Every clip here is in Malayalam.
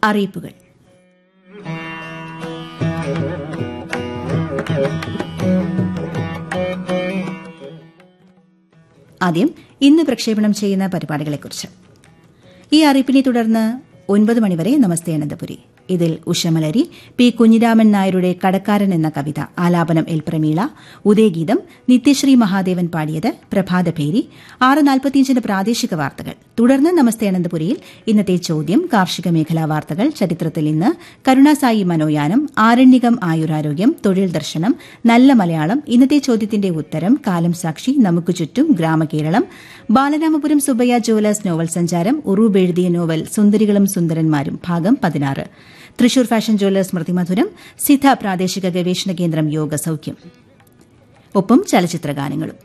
അറിയിപ്പുകൾ ആദ്യം ഇന്ന് പ്രക്ഷേപണം ചെയ്യുന്ന പരിപാടികളെക്കുറിച്ച് ഈ അറിയിപ്പിനെ തുടർന്ന് ഒൻപത് മണിവരെ നമസ്തേ അനന്തപുരി ഇതിൽ ഉഷമലരി പി കുഞ്ഞിരാമൻ നായരുടെ കടക്കാരൻ എന്ന കവിത ആലാപനം എൽ പ്രമീള ഉദയഗീതം നിത്യശ്രീ മഹാദേവൻ പാടിയത് പ്രഭാതഭേരി ആറ് നാൽപ്പത്തിയഞ്ചിന് പ്രാദേശിക വാർത്തകൾ തുടർന്ന് നമസ്തേ അനന്തപുരിയിൽ ഇന്നത്തെ ചോദ്യം കാർഷിക മേഖലാ വാർത്തകൾ ചരിത്രത്തിൽ ഇന്ന് കരുണാസായി മനോയാനം ആരണ്യകം ആയുരാരോഗ്യം തൊഴിൽ ദർശനം നല്ല മലയാളം ഇന്നത്തെ ചോദ്യത്തിന്റെ ഉത്തരം കാലം സാക്ഷി നമുക്ക് ചുറ്റും ഗ്രാമകേരളം ബാലരാമപുരം സുബയ്യ ജോലസ് നോവൽ സഞ്ചാരം ഉറൂബ് എഴുതിയ നോവൽ സുന്ദരികളും സുന്ദരന്മാരും ഭാഗം പതിനാറ് തൃശൂർ ഫാഷൻ ജ്വല്ലേഴ്സ് സ്മൃതിമധുരം സിദ്ധ പ്രാദേശിക ഗവേഷണ കേന്ദ്രം യോഗ സൌഖ്യം ഒപ്പം ചലച്ചിത്ര ഗാനങ്ങളും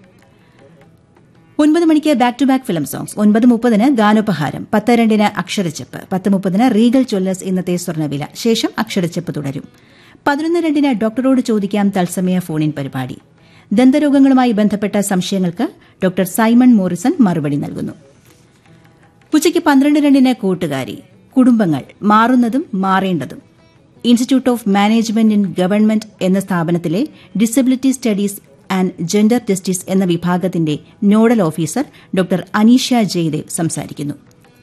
ഒൻപത് മണിക്ക് back to back film songs ഒൻപത് മുപ്പതിന് ഗാനോപഹാരം പത്ത് രണ്ടിന് അക്ഷരച്ചെപ്പ് പത്ത് മുപ്പതിന് റീഗൽ ജ്വല്ലേഴ്സ് ഇന്നത്തെ സ്വർണ്ണവില ശേഷം അക്ഷരച്ചെപ്പ് തുടരും പതിനൊന്ന് രണ്ടിന് ഡോക്ടറോട് ചോദിക്കാം തത്സമയ ഫോണിൻ പരിപാടി ദന്തരോഗങ്ങളുമായി ബന്ധപ്പെട്ട സംശയങ്ങൾക്ക് ഡോക്ടർ സൈമൺ മോറിസൺ മറുപടി നൽകുന്നു ഉച്ചയ്ക്ക് പന്ത്രണ്ട് രണ്ടിന് കൂട്ടുകാരി കുടുംബങ്ങൾ മാറുന്നതും മാറേണ്ടതും institute of management in government എന്ന സ്ഥാപനത്തിലെ disability studies and gender justice എന്ന വിഭാഗത്തിന്റെ nodal officer doctor Aneesha Jayadev സംസാരിക്കുന്നു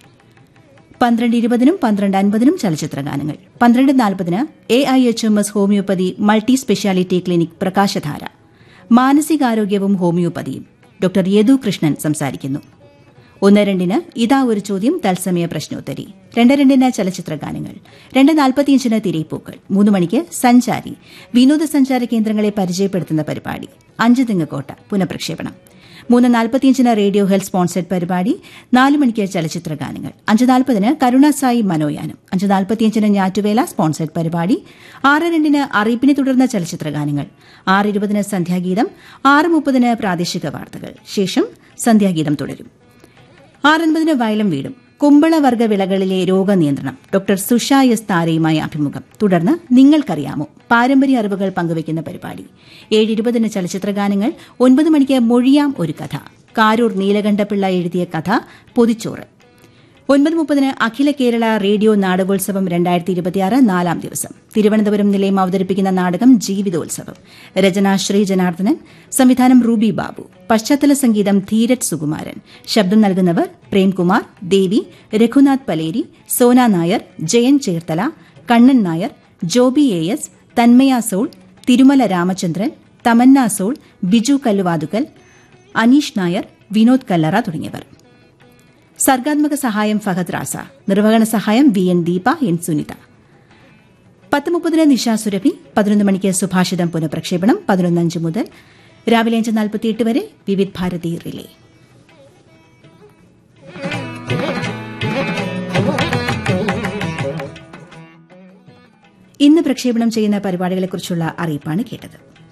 പന്ത്രണ്ട് ഇരുപതിനും പന്ത്രണ്ട് അൻപതിനും ചലച്ചിത്ര ഗാനങ്ങൾ പന്ത്രണ്ട് നാൽപ്പതിന് A I H M S homoeopathy multi speciality clinic പ്രകാശധാര മാനസികാരോഗ്യവും ഹോമിയോപ്പതിയും ഡോക്ടർ യദു കൃഷ്ണൻ സംസാരിക്കുന്നു ഒന്ന് രണ്ടിന് ഇതാ ഒരു ചോദ്യം തത്സമയ പ്രശ്നോത്തരി രണ്ട് രണ്ടിന് ചലച്ചിത്ര ഗാനങ്ങൾ രണ്ട് നാൽപ്പത്തിയഞ്ചിന് തിരയിപ്പൂക്കൾ മൂന്ന് മണിക്ക് സഞ്ചാരി വിനോദസഞ്ചാര കേന്ദ്രങ്ങളെ പരിചയപ്പെടുത്തുന്ന പരിപാടി അഞ്ച് തിങ്ങക്കോട്ട പുനഃപ്രക്ഷേപണം മൂന്ന് നാൽപ്പത്തിയഞ്ചിന് റേഡിയോ ഹെൽത്ത് സ്പോൺസർഡ് പരിപാടി നാല് മണിക്ക് ചലച്ചിത്ര ഗാനങ്ങൾ അഞ്ച് നാൽപ്പതിന് കരുണാസായി മനോയാനം അഞ്ച് നാൽപ്പത്തിയഞ്ചിന് ഞാറ്റുവേല സ്പോൺസർഡ് പരിപാടി ആറ് രണ്ടിന് അറിയിപ്പിനെ തുടർന്ന ചലച്ചിത്ര ഗാനങ്ങൾ ആറ് ഇരുപതിന് സന്ധ്യാഗീതം ആറ് മുപ്പതിന് പ്രാദേശിക വാർത്തകൾ ശേഷം സന്ധ്യാഗീതം തുടരും ആറൻപതിന് വയലം വീടും കുമ്പളവർഗ വിളകളിലെ രോഗനിയന്ത്രണം ഡോക്ടർ സുഷ എസ് താരയുമായി അഭിമുഖം തുടർന്ന് നിങ്ങൾക്കറിയാമോ പാരമ്പര്യ അറിവുകൾ പങ്കുവയ്ക്കുന്ന പരിപാടി ഏഴ് ഇരുപതിന് ചലച്ചിത്ര ഗാനങ്ങൾ ഒൻപത് മണിക്ക് മൊഴിയാം ഒരു കഥ കാരൂർ നീലകണ്ഠപിള്ള എഴുതിയ കഥ പൊതിച്ചോറ് ഒൻപത് മുപ്പതിന് അഖില കേരള റേഡിയോ നാടകോത്സവം രണ്ടായിരത്തി ഇരുപത്തിയാറ് നാലാം ദിവസം തിരുവനന്തപുരം നിലയം അവതരിപ്പിക്കുന്ന നാടകം ജീവിതോത്സവം രചന ശ്രീ ജനാർദ്ദനൻ സംവിധാനം റൂബി ബാബു പശ്ചാത്തല സംഗീതം ധീരജ് സുകുമാരൻ ശബ്ദം നൽകുന്നവർ പ്രേംകുമാർ ദേവി രഘുനാഥ് പലേരി സോന നായർ ജയൻ ചേർത്തല കണ്ണൻ നായർ ജോബി എ എസ് തന്മയ സോൾ തിരുമല രാമചന്ദ്രൻ തമന്ന സോൾ ബിജു കല്ലുവാതുക്കൽ അനീഷ് നായർ വിനോദ് കല്ലറ തുടങ്ങിയവർ സർഗാത്മക സഹായം ഫഹദ് റാസ നിർവഹണ സഹായം V N Deepa N Sunitha പത്ത് മുപ്പതിന് നിശാ സുരഭി പതിനൊന്ന് മണിക്ക് സുഭാഷിതം പുനഃപ്രക്ഷേപണം പതിനൊന്നഞ്ച് മുതൽ രാവിലെ അഞ്ച് നാൽപ്പത്തിയെട്ട് വരെ വിവിധ് ഭാരതി റിലേ ഇന്ന് പ്രക്ഷേപണം ചെയ്യുന്ന പരിപാടികളെക്കുറിച്ചുള്ള അറിയിപ്പാണ് കേട്ടത്